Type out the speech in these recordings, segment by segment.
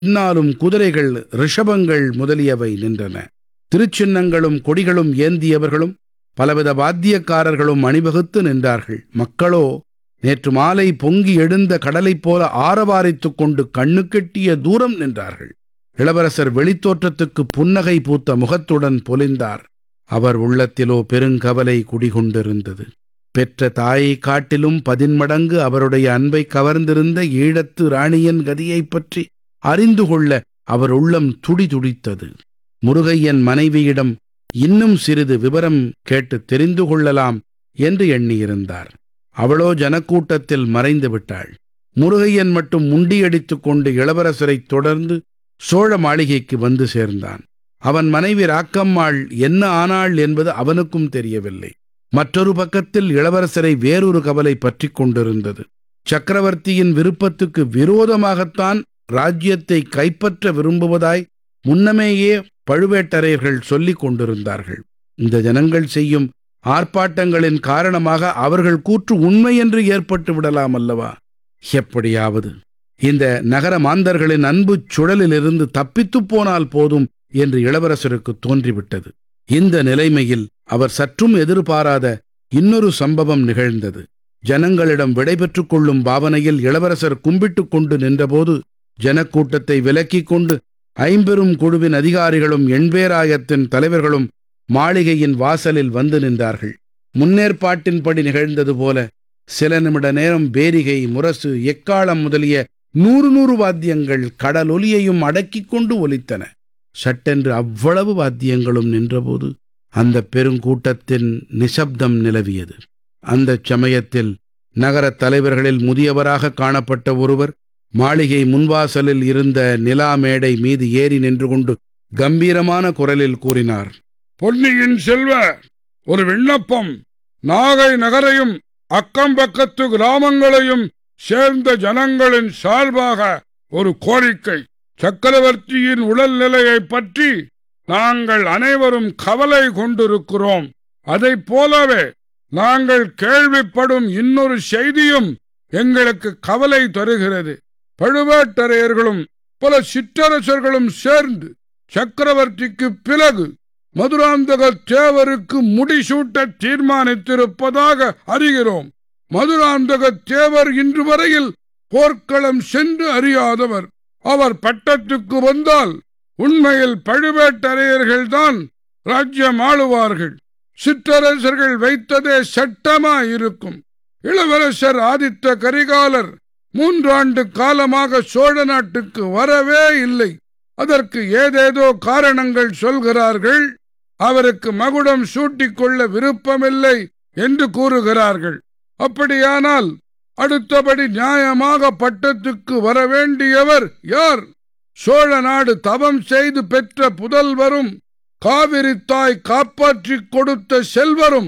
பின்னாலும் குதிரைகள் ரிஷபங்கள் முதலியவை நின்றன திருச்சின்னங்களும் கொடிகளும் ஏந்தியவர்களும் பலவித வாத்தியக்காரர்களும் அணிவகுத்து நின்றார்கள் மக்களோ நேற்று மாலை பொங்கி எழுந்த கடலைப் போல ஆரவாரித்துக் கொண்டு கண்ணுக்கெட்டிய தூரம் நின்றார்கள் இளவரசர் வெளித்தோற்றத்துக்கு புன்னகை பூத்த முகத்துடன் பொலிந்தார் அவர் உள்ளத்திலோ பெருங்கவலை குடிகொண்டிருந்தது பெற்ற தாயைக் காட்டிலும் பதின்மடங்கு அவருடைய அன்பை கவர்ந்திருந்த ஈழத்து ராணியின் கதியைப் பற்றி அறிந்து கொள்ள அவர் உள்ளம் துடிதுடித்தது முருகையன் மனைவியிடம் இன்னும் சிறிது விவரம் கேட்டு தெரிந்து கொள்ளலாம் என்று எண்ணியிருந்தார் அவளோ ஜனக்கூட்டத்தில் மறைந்து விட்டாள் முருகையன் மட்டும் முண்டியடித்துக் கொண்டு இளவரசரைத் தொடர்ந்து சோழ மாளிகைக்கு வந்து சேர்ந்தான் அவன் மனைவி ராக்கம்மாள் என்ன ஆனாள் என்பது அவனுக்கும் தெரியவில்லை மற்றொரு பக்கத்தில் இளவரசரை வேறொரு கவலை பற்றிக் கொண்டிருந்தது சக்கரவர்த்தியின் விருப்பத்துக்கு விரோதமாகத்தான் ராஜ்யத்தை கைப்பற்ற விரும்புவதாய் முன்னமேயே பழுவேட்டரையர்கள் சொல்லிக் கொண்டிருந்தார்கள் இந்த ஜனங்கள் செய்யும் ஆர்ப்பாட்டங்களின் காரணமாக அவர்கள் கூற்று உண்மை என்று ஏற்பட்டு விடலாம் அல்லவா எப்படியாவது இந்த நகர மாந்தர்களின் அன்புச் சுழலிலிருந்து தப்பித்துப் போனால் போதும் என்று இளவரசருக்கு தோன்றிவிட்டது இந்த நிலைமையில் அவர் சற்றும் எதிர்பாராத இன்னொரு சம்பவம் நிகழ்ந்தது ஜனங்களிடம் விடைபெற்றுக் கொள்ளும் பாவனையில் இளவரசர் கும்பிட்டுக் கொண்டு நின்றபோது ஜனக்கூட்டத்தை விலக்கிக் கொண்டு ஐம்பெரும் குழுவின் அதிகாரிகளும் எண்பேராயத்தின் தலைவர்களும் மாளிகையின் வாசலில் வந்து நின்றார்கள் முன்னேற்பாட்டின்படி நிகழ்ந்தது போல சில நிமிட நேரம் பேரிகை முரசு எக்காளம் முதலிய நூறு நூறு வாத்தியங்கள் கடலொலியையும் அடக்கிக் கொண்டு ஒலித்தன சட்டென்று அவ்வளவு வாத்தியங்களும் நின்றபோது அந்த பெருங்கூட்டத்தின் நிசப்தம் நிலவியது அந்தச் சமயத்தில் நகரத் தலைவர்களில் முதியவராக காணப்பட்ட ஒருவர் மாளிகை முன்வாசலில் இருந்த நிலா மேடை மீது ஏறி நின்று கொண்டு கம்பீரமான குரலில் கூறினார் பொன்னியின் செல்வ ஒரு விண்ணப்பம் நாகை நகரையும் அக்கம்பக்கத்து கிராமங்களையும் சேர்ந்த ஜனங்களின் சார்பாக ஒரு கோரிக்கை சக்கரவர்த்தியின் உடல்நிலையைப் பற்றி நாங்கள் அனைவரும் கவலை கொண்டிருக்கிறோம் அதைப் போலவே நாங்கள் கேள்விப்படும் இன்னொரு செய்தியும் எங்களுக்கு கவலை தருகிறது பழுவேட்டரையர்களும் பல சிற்றரசர்களும் சேர்ந்து சக்கரவர்த்திக்கு பிறகு மதுராந்தக தேவருக்கு முடிசூட்ட தீர்மானித்திருப்பதாக அறிகிறோம் மதுராந்தக தேவர் இன்று வரையில் போர்க்களம் சென்று அறியாதவர் அவர் பட்டத்துக்கு வந்தால் உண்மையில் பழுவேட்டரையர்கள்தான் ராஜ்யம் ஆளுவார்கள் சிற்றரசர்கள் வைத்ததே சட்டமாயிருக்கும் இளவரசர் ஆதித்த கரிகாலர் மூன்றாண்டு காலமாக சோழ நாட்டுக்கு வரவே இல்லை அதற்கு ஏதேதோ காரணங்கள் சொல்கிறார்கள் அவருக்கு மகுடம் சூட்டிக்கொள்ள விருப்பமில்லை என்று கூறுகிறார்கள் அப்படியானால் அடுத்தபடி நியாயமாக பட்டத்துக்கு வரவேண்டியவர் யார் சோழ நாடு தவம் செய்து பெற்ற புதல்வரும் காவிரி தாய் காப்பாற்றிக் கொடுத்த செல்வரும்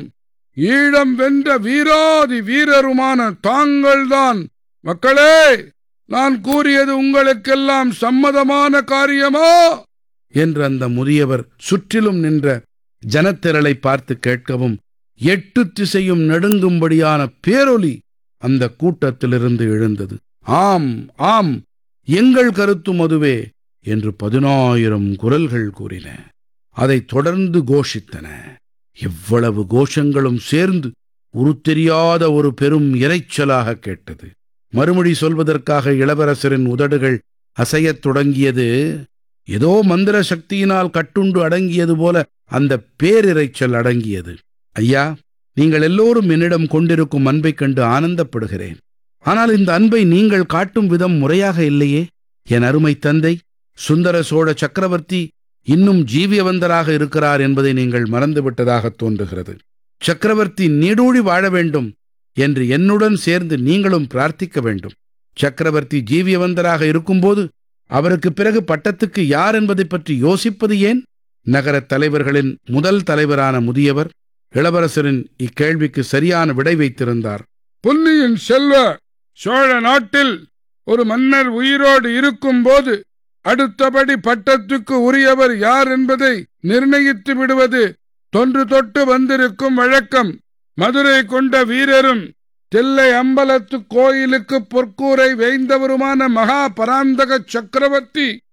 ஈழம் வென்ற வீராதி வீரருமான தாங்கள்தான் மக்களே நான் கூறியது உங்களுக்கெல்லாம் சம்மதமான காரியமா என்று அந்த முதியவர் சுற்றிலும் நின்ற ஜனத்திரளை பார்த்து கேட்கவும் எட்டு திசையும் நடுங்கும்படியான பேரொலி அந்த கூட்டத்திலிருந்து எழுந்தது ஆம் ஆம் எங்கள் கருத்தும் அதுவே என்று பதினாயிரம் குரல்கள் கூறின அதைத் தொடர்ந்து கோஷித்தன இவ்வளவு கோஷங்களும் சேர்ந்து உருத்தெரியாத ஒரு பெரும் இரைச்சலாக கேட்டது மறுமொழி சொல்வதற்காக இளவரசரின் உதடுகள் அசையத் தொடங்கியது ஏதோ மந்திர சக்தியினால் கட்டுண்டு அடங்கியது போல அந்த பேரிரைச்சல் அடங்கியது ஐயா நீங்கள் எல்லோரும் என்னிடம் கொண்டிருக்கும் அன்பைக் கண்டு ஆனந்தப்படுகிறேன் ஆனால் இந்த அன்பை நீங்கள் காட்டும் விதம் முறையாக இல்லையே என் அருமை தந்தை சுந்தர சோழ சக்கரவர்த்தி இன்னும் ஜீவியவந்தராக இருக்கிறார் என்பதை நீங்கள் மறந்துவிட்டதாக தோன்றுகிறது சக்கரவர்த்தி நீடூழி வாழ வேண்டும் என்று என்னுடன் சேர்ந்து நீங்களும் பிரார்த்திக்க வேண்டும் சக்கரவர்த்தி ஜீவியவந்தராக இருக்கும்போது அவருக்கு பிறகு பட்டத்துக்கு யார் என்பதை பற்றி யோசிப்பது ஏன் நகரத் தலைவர்களின் முதல் தலைவரான முதியவர் இளவரசரின் இக்கேள்விக்கு சரியான விடை வைத்திருந்தார் பொன்னியின் செல்வ சோழ நாட்டில் ஒரு மன்னர் உயிரோடு இருக்கும்போது அடுத்தபடி பட்டத்துக்கு உரியவர் யார் என்பதை நிர்ணயித்து விடுவது தொன்று தொட்டு வந்திருக்கும் வழக்கம் மதுரை கொண்ட வீரரும் தில்லை அம்பலத்து கோயிலுக்கு பொற்கூரை வேய்ந்தவருமான மகா பராந்தக சக்கரவர்த்தி